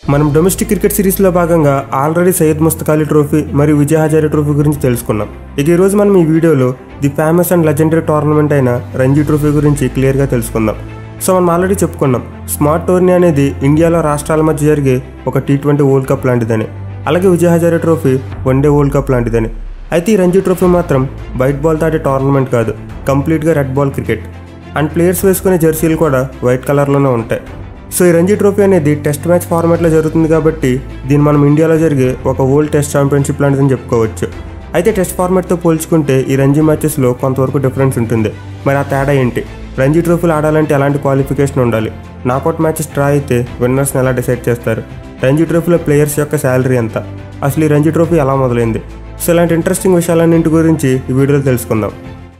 మనం domestic cricket సిరీస్లో భాగంగా ఆల్రెడీ సయ్యద్ ముస్తక్ అలీ ట్రోఫీ మరియు విజయ్ హజారే ట్రోఫీ గురించి తెలుసుకున్నాం ఇక ఈరోజు మనం ఈ వీడియోలో the famous and legendary tournament అయిన రంజీ ట్రోఫీ గురించి క్లియర్గా తెలుసుకుందాం సో మనం ఆల్రెడీ చెప్పుకున్నాం స్మార్ట్ టోర్నీ అనేది ఇండియాలో రాష్ట్రాల మధ్య జరిగే ఒక టీ ట్వంటీ వరల్డ్ కప్ లాంటిదని అలాగే Vijay Hazare trophy one day world cup లాంటిదని అయితే ఈ రంజీ ట్రోఫీ మాత్రం వైట్ బాల్ తాటే టోర్నమెంట్ కాదు కంప్లీట్గా red ball cricket and players వేసుకునే జెర్సీలు కూడా వైట్ కలర్లోనే ఉంటాయి సో ఈ రంజీ ట్రోఫీ అనేది టెస్ట్ మ్యాచ్ ఫార్మాట్లో జరుగుతుంది కాబట్టి దీన్ని మనం ఇండియాలో జరిగే ఒక వరల్డ్ టెస్ట్ ఛాంపియన్షిప్ లాంటిదని చెప్పుకోవచ్చు అయితే టెస్ట్ ఫార్మాట్తో పోల్చుకుంటే ఈ రంజీ మ్యాచెస్లో కొంతవరకు డిఫరెన్స్ ఉంటుంది మరి ఆ తేడా ఏంటి రంజీ ట్రోఫీలు ఆడాలంటే ఎలాంటి క్వాలిఫికేషన్ ఉండాలి నాకౌట్ మ్యాచెస్ డ్రా అయితే విన్నర్స్ని ఎలా డిసైడ్ చేస్తారు రంజీ ట్రోఫీలో ప్లేయర్స్ యొక్క శాలరీ ఎంత అసలు ఈ రంజీ ట్రోఫీ ఎలా మొదలైంది సో ఇలాంటి ఇంట్రెస్టింగ్ విషయాలన్నింటి గురించి ఈ వీడియోలో తెలుసుకుందాం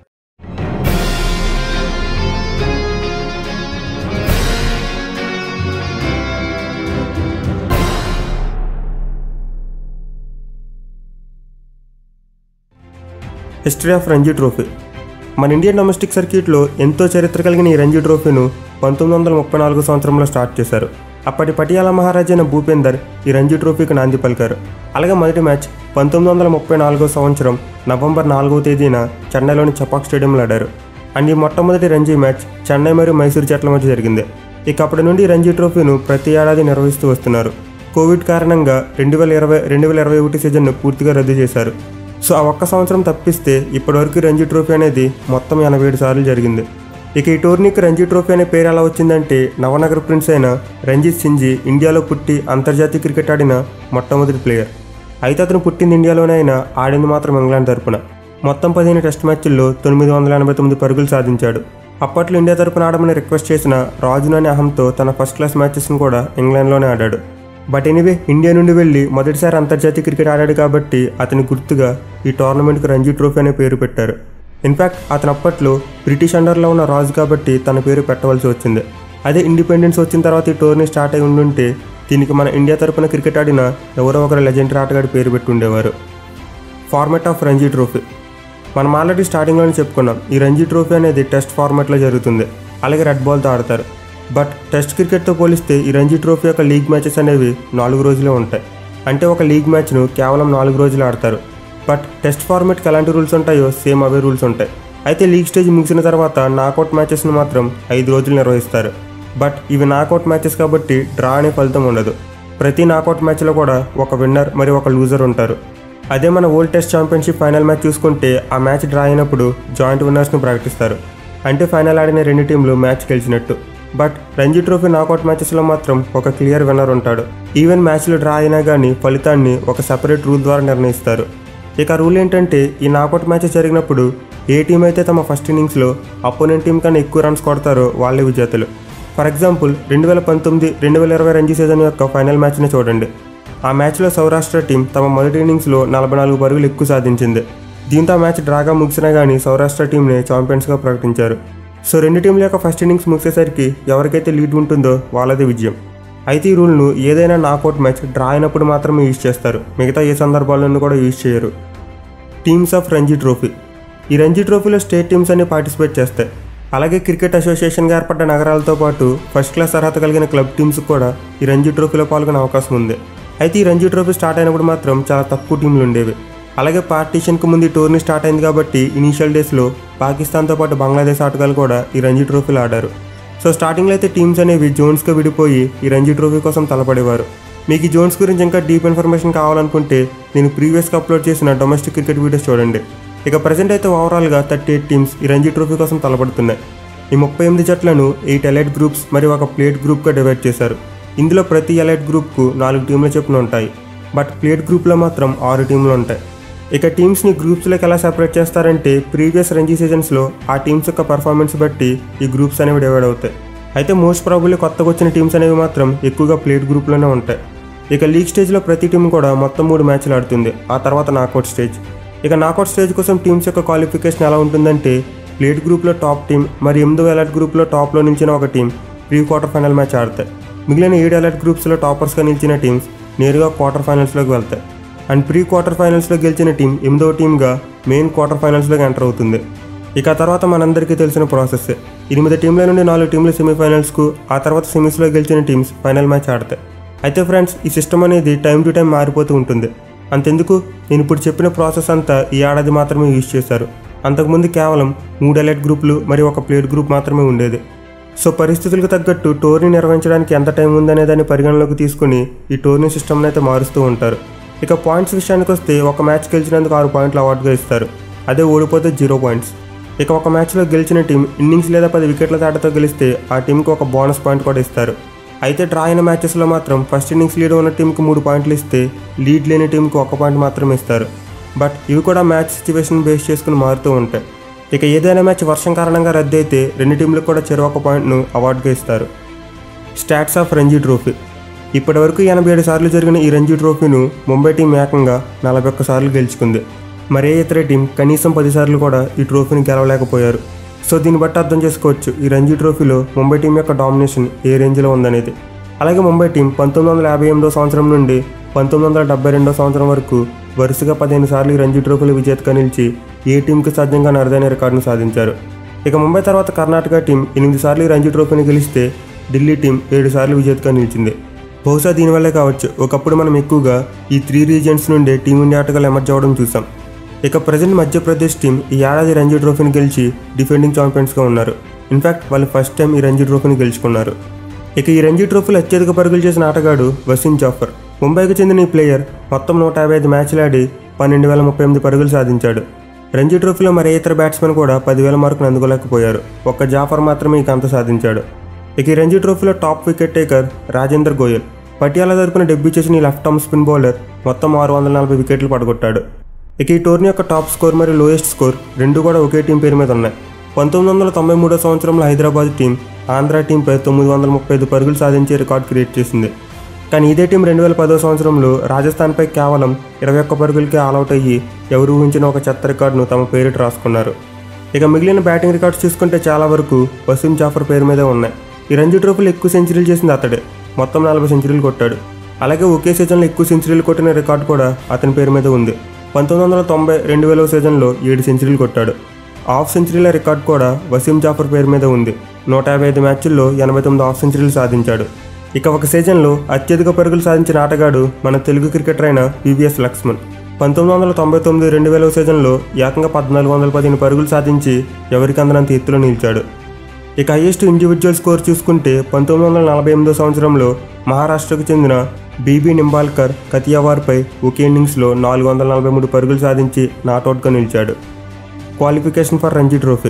హిస్టరీ ఆఫ్ రంజీ ట్రోఫీ మన ఇండియన్ డొమెస్టిక్ సర్క్యూట్లో ఎంతో చరిత్ర కలిగిన ఈ రంజీ ట్రోఫీను పంతొమ్మిది వందల ముప్పై నాలుగు సంవత్సరంలో స్టార్ట్ చేశారు అప్పటి పటియాలా మహారాజా అయిన భూపేందర్ ఈ రంజీ ట్రోఫీకి నాంది పలికారు అలాగే మొదటి మ్యాచ్ పంతొమ్మిది వందల ముప్పై నాలుగో సంవత్సరం నవంబర్ నాలుగవ తేదీన చెన్నైలోని చపాక్ స్టేడియంలో ఆడారు అండ్ ఈ మొట్టమొదటి రంజీ మ్యాచ్ చెన్నై మరియు మైసూరు జట్ల మధ్య జరిగింది ఇక అప్పటి నుండి ఈ రంజీ ట్రోఫీను ప్రతి ఏడాది నిర్వహిస్తూ వస్తున్నారు కోవిడ్ కారణంగా రెండు వేల ఇరవై రెండు వేల ఇరవై ఒకటి సీజన్ను పూర్తిగా రద్దు చేశారు సో ఆ ఒక్క సంవత్సరం తప్పిస్తే ఇప్పటివరకు రంజీ ట్రోఫీ అనేది మొత్తం ఎనభై ఏడు సార్లు జరిగింది ఇక ఈ టోర్నీకి రంజీ ట్రోఫీ అనే పేరు ఎలా వచ్చిందంటే నవనగర్ ప్రిన్స్ అయిన రంజిత్ సింజీ ఇండియాలో పుట్టి అంతర్జాతీయ క్రికెట్ ఆడిన మొట్టమొదటి ప్లేయర్ అయితే అతను పుట్టింది ఇండియాలోనే అయినా ఆడింది మాత్రం ఇంగ్లాండ్ తరపున మొత్తం పదిహేను టెస్ట్ మ్యాచ్ల్లో తొమ్మిది వందల ఎనభై తొమ్మిది పరుగులు సాధించాడు అప్పట్లో ఇండియా తరపున ఆడమని రిక్వెస్ట్ చేసిన రాజును అనే అహంతో తన ఫస్ట్ క్లాస్ మ్యాచెస్ను కూడా ఇంగ్లాండ్లోనే ఆడాడు బట్ ఎనీవే ఇండియా నుండి వెళ్ళి మొదటిసారి అంతర్జాతీయ క్రికెట్ ఆడాడు కాబట్టి అతని గుర్తుగా ఈ టోర్నమెంట్కి రంజీ ట్రోఫీ అనే పేరు పెట్టారు ఇన్ఫ్యాక్ట్ అతను అప్పట్లో బ్రిటిష్ అండర్లో ఉన్న రాజు కాబట్టి తన పేరు పెట్టవలసి వచ్చింది అదే ఇండిపెండెన్స్ వచ్చిన తర్వాత ఈ టోర్నీ స్టార్ట్ అయి ఉండుంటే దీనికి మన ఇండియా తరపున క్రికెట్ ఆడిన ఎవరో ఒకరు లెజెండరీ ఆటగాడి పేరు పెట్టి ఉండేవారు ఫార్మాట్ ఆఫ్ రంజీ ట్రోఫీ మనం ఆల్రెడీ స్టార్టింగ్లోనే చెప్పుకున్నాం ఈ రంజీ ట్రోఫీ అనేది టెస్ట్ ఫార్మాట్లో జరుగుతుంది అలాగే రెడ్ బాల్తో ఆడతారు బట్ టెస్ట్ క్రికెట్తో పోలిస్తే ఈ రంజీ ట్రోఫీ యొక్క లీగ్ మ్యాచెస్ అనేవి నాలుగు రోజులే ఉంటాయి అంటే ఒక లీగ్ మ్యాచ్ను కేవలం నాలుగు రోజులు ఆడతారు బట్ టెస్ట్ ఫార్మాట్కి ఎలాంటి రూల్స్ ఉంటాయో సేమ్ అవే రూల్స్ ఉంటాయి అయితే లీగ్ స్టేజ్ ముగిసిన తర్వాత నాకౌట్ మ్యాచెస్ను మాత్రం ఐదు రోజులు నిర్వహిస్తారు బట్ ఇవి నాకౌట్ మ్యాచెస్ కాబట్టి డ్రా అనే ఫలితం ఉండదు ప్రతి నాకౌట్ మ్యాచ్లో కూడా ఒక విన్నర్ మరియు ఒక లూజర్ ఉంటారు అదే మన world test championship final match చూసుకుంటే ఆ మ్యాచ్ డ్రా అయినప్పుడు జాయింట్ విన్నర్స్ను ప్రకటిస్తారు అంటే ఫైనల్ ఆడిన రెండు టీంలు మ్యాచ్ గెలిచినట్టు బట్ రంజీ ట్రోఫీ నాకౌట్ మ్యాచెస్లో మాత్రం ఒక క్లియర్ విన్నర్ ఉంటాడు ఈవెన్ మ్యాచ్లు డ్రా అయినా కానీ ఫలితాన్ని ఒక సెపరేట్ రూల్ ద్వారా నిర్ణయిస్తారు ఇక రూల్ ఏంటంటే ఈ నాకౌట్ మ్యాచెస్ జరిగినప్పుడు ఏ టీం అయితే తమ ఫస్ట్ ఇన్నింగ్స్లో అపోనెంట్ టీం కన్నా ఎక్కువ రన్స్ కొడతారో వాళ్ళే విజేతలు ఫర్ ఎగ్జాంపుల్ రెండు వేల పంతొమ్మిది రెండు వేల ఇరవై రంజీ సీజన్ యొక్క ఫైనల్ మ్యాచ్ని చూడండి ఆ మ్యాచ్లో సౌరాష్ట్ర టీం తమ మొదటి ఇన్నింగ్స్లో నలభై నాలుగు పరుగులు ఎక్కువ సాధించింది దీంతో ఆ మ్యాచ్ డ్రాగా ముగిసినా కానీ సౌరాష్ట్ర టీంని ఛాంపియన్స్గా ప్రకటించారు సో రెండు టీంల యొక్క ఫస్ట్ ఇన్నింగ్స్ ముగిసేసరికి ఎవరికైతే లీడ్ ఉంటుందో వాళ్ళదే విజయం అయితే ఈ రూల్ను ఏదైనా నాకౌట్ మ్యాచ్ డ్రా అయినప్పుడు మాత్రమే యూజ్ చేస్తారు మిగతా ఏ సందర్భాల్లోనూ కూడా యూజ్ చేయరు టీమ్స్ ఆఫ్ రంజీ ట్రోఫీ ఈ రంజీ ట్రోఫీలో స్టేట్ టీమ్స్ అన్ని పార్టిసిపేట్ చేస్తాయి అలాగే క్రికెట్ అసోసియేషన్గా ఏర్పడ్డ నగరాలతో పాటు ఫస్ట్ క్లాస్ అర్హత కలిగిన క్లబ్ టీమ్స్ కూడా ఈ రంజీ ట్రోఫీలో పాల్గొనే అవకాశం ఉంది అయితే ఈ రంజీ ట్రోఫీ స్టార్ట్ అయినప్పుడు మాత్రం చాలా తక్కువ టీంలు ఉండేవి అలాగే పార్టీషన్కు ముందు ఈ టోర్నీ స్టార్ట్ అయింది కాబట్టి ఇనీషియల్ డేస్లో పాకిస్తాన్తో పాటు బంగ్లాదేశ్ ఆటగాళ్ళు కూడా ఈ రంజీ ట్రోఫీలో ఆడారు సో స్టార్టింగ్లో అయితే టీమ్స్ అనేవి జోన్స్గా విడిపోయి ఈ రంజీ ట్రోఫీ కోసం తలపడేవారు మీకు ఈ జోన్స్ గురించి ఇంకా డీప్ ఇన్ఫర్మేషన్ కావాలనుకుంటే నేను ప్రీవియస్గా అప్లోడ్ చేసిన డొమెస్టిక్ క్రికెట్ వీడియోస్ చూడండి ఇక ప్రజెంట్ అయితే ఓవరాల్గా థర్టీ ఎయిట్ టీమ్స్ ఈ రంజీ ట్రోఫీ కోసం తలపడుతున్నాయి ఈ ముప్పై ఎనిమిది జట్లను ఎయిట్ ఎలైట్ గ్రూప్స్ మరియు ఒక ప్లేట్ గ్రూప్గా డివైడ్ చేశారు ఇందులో ప్రతి ఎలైట్ గ్రూప్కు నాలుగు టీంల చొప్పున ఉంటాయి బట్ ప్లేట్ గ్రూప్లో మాత్రం ఆరు టీంలు ఉంటాయి ఇక టీమ్స్ని గ్రూప్స్లోకి ఎలా సెపరేట్ చేస్తారంటే ప్రీవియస్ రంజీ సీజన్స్లో ఆ టీమ్స్ యొక్క పర్ఫార్మెన్స్ బట్టి ఈ గ్రూప్స్ అనేవి డివైడ్ అవుతాయి అయితే మోస్ట్ ప్రాబుల్లీ కొత్తగా వచ్చిన టీమ్స్ అనేవి మాత్రం ఎక్కువగా ప్లేట్ గ్రూప్లోనే ఉంటాయి ఇక లీగ్ స్టేజ్లో ప్రతి టీం కూడా మొత్తం మూడు మ్యాచ్లు ఆడుతుంది ఆ తర్వాత నాకౌట్ స్టేజ్ ఇక నాకౌట్ స్టేజ్ కోసం టీమ్స్ యొక్క క్వాలిఫికేషన్ ఎలా ఉంటుందంటే ప్లేట్ గ్రూప్లో టాప్ టీం మరి ఎనిమిదో ఎలర్ట్ గ్రూప్లో టాప్లో నిలిచిన ఒక team pre quarter final match ఆడతాయి మిగిలిన ఏడు ఎలర్ట్ గ్రూప్స్లో టాపర్స్గా నిలిచిన టీమ్స్ నేరుగా క్వార్టర్ ఫైనల్స్లోకి వెళ్తాయి అండ్ ప్రీ క్వార్టర్ ఫైనల్స్లో గెలిచిన టీం ఎనిమిదో టీంగా మెయిన్ క్వార్టర్ ఫైనల్స్లోకి ఎంటర్ అవుతుంది ఇక ఆ తర్వాత మనందరికీ తెలిసిన ప్రాసెస్ ఎనిమిది టీంల నుండి నాలుగు టీంలు సెమీఫైనల్స్కు ఆ తర్వాత సెమీస్లో గెలిచిన టీమ్స్ ఫైనల్ మ్యాచ్ ఆడతాయి అయితే ఫ్రెండ్స్ ఈ సిస్టమ్ అనేది టైం టు టైం మారిపోతూ ఉంటుంది అంతెందుకు నేను ఇప్పుడు చెప్పిన ప్రాసెస్ అంతా ఈ ఏడాది మాత్రమే యూజ్ చేశారు అంతకుముందు కేవలం మూడు ఎలైట్ గ్రూపులు మరియు ఒక ప్లేట్ గ్రూప్ మాత్రమే ఉండేది సో పరిస్థితులకు తగ్గట్టు టోర్నీ నిర్వహించడానికి ఎంత టైం ఉందనే దాన్ని పరిగణలోకి తీసుకుని ఈ టోర్నీ సిస్టమ్ని అయితే మారుస్తూ ఉంటారు ఇక పాయింట్స్ విషయానికి వస్తే ఒక మ్యాచ్ గెలిచినందుకు ఆరు పాయింట్లు అవార్డుగా ఇస్తారు అదే ఓడిపోతే జీరో పాయింట్స్ ఇక ఒక మ్యాచ్లో గెలిచిన టీం ఇన్నింగ్స్ లేదా పది వికెట్ల తేడాతో గెలిస్తే ఆ టీంకి ఒక బోనస్ పాయింట్ కూడా ఇస్తారు అయితే డ్రా అయిన మ్యాచెస్లో మాత్రం ఫస్ట్ ఇన్నింగ్స్ లీడ్ ఉన్న టీంకి మూడు పాయింట్లు ఇస్తే లీడ్ లేని టీంకి ఒక పాయింట్ మాత్రమే ఇస్తారు బట్ ఇవి కూడా మ్యాచ్ సిచ్యువేషన్ బేస్ చేసుకుని మారుతూ ఉంటాయి ఇక ఏదైనా మ్యాచ్ వర్షం కారణంగా రద్దు అయితే రెండు టీంలకు కూడా చెరు ఒక పాయింట్ను అవార్డుగా ఇస్తారు స్టాట్స్ ఆఫ్ రంజీ ట్రోఫీ ఇప్పటివరకు ఎనభై ఏడు సార్లు జరిగిన ఈ రంజీ ట్రోఫీను ముంబై టీం ఏకంగా నలభై ఒక్క సార్లు గెలుచుకుంది మరే ఇతర టీం కనీసం పది సార్లు కూడా ఈ ట్రోఫీని గెలవలేకపోయారు సో దీన్ని బట్టి అర్థం చేసుకోవచ్చు ఈ రంజీ ట్రోఫీలో ముంబై టీం యొక్క డామినేషన్ ఏ రేంజ్లో ఉందనేది అలాగే ముంబై టీం పంతొమ్మిది వందల యాభై ఎనిమిదో సంవత్సరం నుండి పంతొమ్మిది వందల డెబ్బై రెండో సంవత్సరం వరకు వరుసగా పదిహేను సార్లు ఈ రంజీ ట్రోఫీలో విజేతగా నిలిచి ఏ టీంకి సాధ్యంగా నరదైన రికార్డును సాధించారు ఇక ముంబై తర్వాత కర్ణాటక టీం ఎనిమిది సార్లు ఈ రంజీ ట్రోఫీని గెలిస్తే ఢిల్లీ టీం ఏడు సార్లు విజేతగా నిలిచింది బహుశా దీనివల్లే కావచ్చు ఒకప్పుడు మనం ఎక్కువగా ఈ త్రీ రీజియన్స్ నుండే టీమిండియా ఆటగాళ్ళు ఎమర్జ్ అవ్వడం చూసాం ఇక ప్రజెంట్ మధ్యప్రదేశ్ టీం ఈ ఏడాది రంజీ ట్రోఫీని గెలిచి డిఫెండింగ్ ఛాంపియన్స్గా ఉన్నారు ఇన్ఫాక్ట్ వాళ్ళు ఫస్ట్ టైం ఈ రంజీ ట్రోఫీని గెలుచుకున్నారు ఇక ఈ రంజీ ట్రోఫీలో అత్యధిక పరుగులు చేసిన ఆటగాడు వసీం జాఫర్ ముంబైకి చెందిన ఈ ప్లేయర్ మొత్తం నూట యాభై ఐదు మ్యాచ్లు ఆడి పన్నెండు వేల ముప్పై ఎనిమిది పరుగులు సాధించాడు రంజీ ట్రోఫీలో మరే ఇతర బ్యాట్స్మెన్ కూడా పదివేల మార్కును అందుకోలేకపోయారు ఒక్క జాఫర్ మాత్రమే ఈ కంత సాధించాడు ఇక ఈ రంజీ ట్రోఫీలో top wicket taker Rajinder Goel Patiala తరపున డెబ్యూ చేసిన ఈ లెఫ్ట్ ఆర్మ్ స్పిన్ బౌలర్ మొత్తం ఆరు వందల నలభై వికెట్లు పడగొట్టాడు ఇక ఈ టోర్నీ యొక్క టాప్ స్కోర్ మరియు లోయెస్ట్ స్కోర్ రెండు కూడా ఒకే టీం పేరు మీద ఉన్నాయి పంతొమ్మిది వందల తొంభై మూడో సంవత్సరంలో హైదరాబాద్ టీం ఆంధ్ర టీంపై తొమ్మిది వందల ముప్పై ఐదు పరుగులు సాధించే రికార్డ్ క్రియేట్ చేసింది కానీ ఇదే టీం రెండు వేల పదో సంవత్సరంలో రాజస్థాన్పై కేవలం ఇరవై ఒక్క పరుగులకే ఆల్అవుట్ అయ్యి ఎవరు ఊహించిన ఒక చెత్త రికార్డును తమ పేరిట రాసుకున్నారు ఇక మిగిలిన బ్యాటింగ్ రికార్డ్స్ చూసుకుంటే చాలా వరకు వసీం జాఫర్ పేరు మీదే ఉన్నాయి ఈ రంజీ ట్రోఫీలో ఎక్కువ సెంచరీలు చేసింది అతడే మొత్తం నలభై సెంచరీలు కొట్టాడు అలాగే ఒకే సీజన్లో ఎక్కువ సెంచరీలు కొట్టిన రికార్డు కూడా అతని పేరు మీద ఉంది పంతొమ్మిది వందల తొంభై రెండు వేల సీజన్లో ఏడు సెంచరీలు కొట్టాడు హాఫ్ సెంచరీల రికార్డ్ కూడా వసీం జాఫర్ పేరు మీద ఉంది నూట యాభై ఐదు మ్యాచ్ల్లో ఎనభై తొమ్మిది హాఫ్ సెంచరీలు సాధించాడు ఇక ఒక సీజన్లో అత్యధిక పరుగులు సాధించిన ఆటగాడు మన తెలుగు క్రికెటర్ అయిన వివిఎస్ లక్ష్మణ్ పంతొమ్మిది వందల తొంభై తొమ్మిది రెండు వేల సీజన్లో ఏకంగా పద్నాలుగు వందల పదిహేను పరుగులు సాధించి ఎవరికి అందనంత ఎత్తులో నిలిచాడు ఇక హైయెస్ట్ ఇండివిజువల్ స్కోర్ చూసుకుంటే పంతొమ్మిది వందల నలభై ఎనిమిదో సంవత్సరంలో మహారాష్ట్రకు చెందిన బీబీ నింబాల్కర్ కతియావార్పై ఒకే ఇన్నింగ్స్లో నాలుగు వందల నలభై మూడు పరుగులు సాధించి నాట్అవుట్గా నిలిచాడు క్వాలిఫికేషన్ ఫర్ రంజీ ట్రోఫీ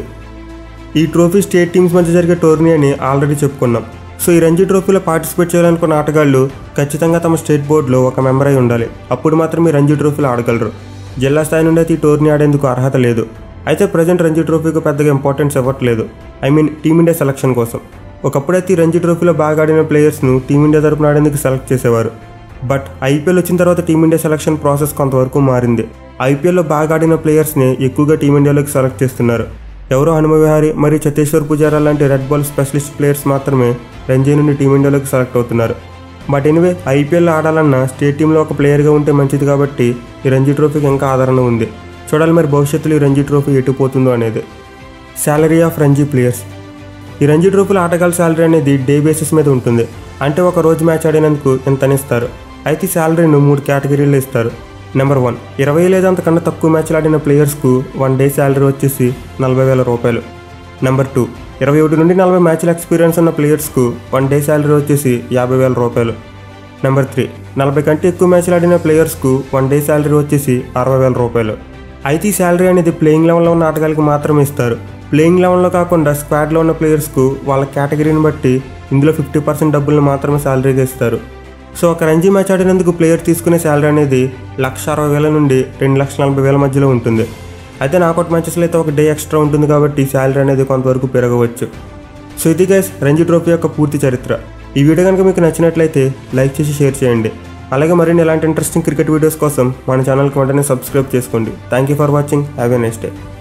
ఈ ట్రోఫీ స్టేట్ టీమ్స్ మధ్య జరిగే టోర్నీ అని ఆల్రెడీ చెప్పుకున్నాం సో ఈ రంజీ ట్రోఫీలో పార్టిసిపేట్ చేయాలనుకున్న ఆటగాళ్ళు ఖచ్చితంగా తమ స్టేట్ బోర్డులో ఒక మెంబర్ అయి ఉండాలి అప్పుడు మాత్రమే రంజీ ట్రోఫీలో ఆడగలరు జిల్లా స్థాయి నుండి అయితే ఈ టోర్నీ ఆడేందుకు అర్హత లేదు అయితే ప్రజెంట్ రంజీ ట్రోఫీకి పెద్దగా ఇంపార్టెన్స్ ఇవ్వట్లేదు ఐ మీన్ టీమిండియా సెలక్షన్ కోసం ఒకప్పుడైతే ఈ రంజీ ట్రోఫీలో బాగా ఆడిన ప్లేయర్స్ను టీమిండియా తరపున ఆడేందుకు సెలెక్ట్ చేసేవారు బట్ ఐపీఎల్ వచ్చిన తర్వాత టీమిండియా సెలక్షన్ ప్రాసెస్ కొంతవరకు మారింది ఐపీఎల్లో బాగా ఆడిన ప్లేయర్స్ని ఎక్కువగా టీమిండియాలోకి సెలెక్ట్ చేస్తున్నారు ఎవరో హనుమ విహారీ మరియు చతేశ్వర్ పుజారా లాంటి రెడ్ బాల్ స్పెషలిస్ట్ ప్లేయర్స్ మాత్రమే రంజీ నుండి టీమిండియాలోకి సెలెక్ట్ అవుతున్నారు బట్ ఎనివే ఐపీఎల్ ఆడాలన్నా స్టేట్ టీంలో ఒక ప్లేయర్గా ఉంటే మంచిది కాబట్టి ఈ రంజీ ట్రోఫీకి ఇంకా ఆదరణ ఉంది చూడాలి మరి భవిష్యత్తులో ఈ రంజీ ట్రోఫీ ఎటు పోతుందో అనేది శాలరీ ఆఫ్ రంజీ ప్లేయర్స్ ఈ రంజీ ట్రోఫీలో ఆటగాళ్ళ శాలరీ అనేది డే బేసిస్ మీద ఉంటుంది అంటే ఒక రోజు మ్యాచ్ ఆడినందుకు ఇంత ఇస్తారు అయితే ఈ శాలరీను మూడు కేటగిరీల్లో ఇస్తారు నెంబర్ వన్ ఇరవై లేదా అంతకన్నా తక్కువ మ్యాచ్లు ఆడిన ప్లేయర్స్కు వన్ డే శాలరీ వచ్చేసి నలభై వేల రూపాయలు నెంబర్ టూ ఇరవై ఒకటి నుండి నలభై మ్యాచ్ల ఎక్స్పీరియన్స్ ఉన్న ప్లేయర్స్కు వన్ డే శాలరీ వచ్చేసి యాభై వేల రూపాయలు నెంబర్ త్రీ నలభై కంటే ఎక్కువ మ్యాచ్లు ఆడిన ప్లేయర్స్కు వన్ డే శాలరీ వచ్చేసి అరవై వేల రూపాయలు అయితే ఈ శాలరీ అనేది ప్లేయింగ్ లెవెల్లో ఉన్న ఆటగాళ్ళకి మాత్రమే ఇస్తారు ప్లేయింగ్ లెవెల్లో కాకుండా స్క్వాడ్లో ఉన్న ప్లేయర్స్కు వాళ్ళ కేటగిరీని బట్టి ఇందులో ఫిఫ్టీ పర్సెంట్ డబ్బులను మాత్రమే శాలరీగా ఇస్తారు సో ఒక రంజీ మ్యాచ్ ఆడినందుకు ప్లేయర్ తీసుకునే శాలరీ అనేది లక్ష అరవై వేల నుండి రెండు లక్షల నలభై వేల మధ్యలో ఉంటుంది అయితే నాకౌట్ మ్యాచెస్లో అయితే ఒక డే ఎక్స్ట్రా ఉంటుంది కాబట్టి శాలరీ అనేది కొంతవరకు పెరగవచ్చు సో ఇది గైస్ రంజీ ట్రోఫీ యొక్క పూర్తి చరిత్ర ఈ వీడియో కనుక మీకు నచ్చినట్లయితే లైక్ చేసి షేర్ చేయండి అలాగే మరిన్ని ఇలాంటి ఇంట్రెస్టింగ్ క్రికెట్ వీడియోస్ కోసం మన ఛానల్కి వెంటనే సబ్స్క్రైబ్ చేసుకోండి thank you for watching have a next day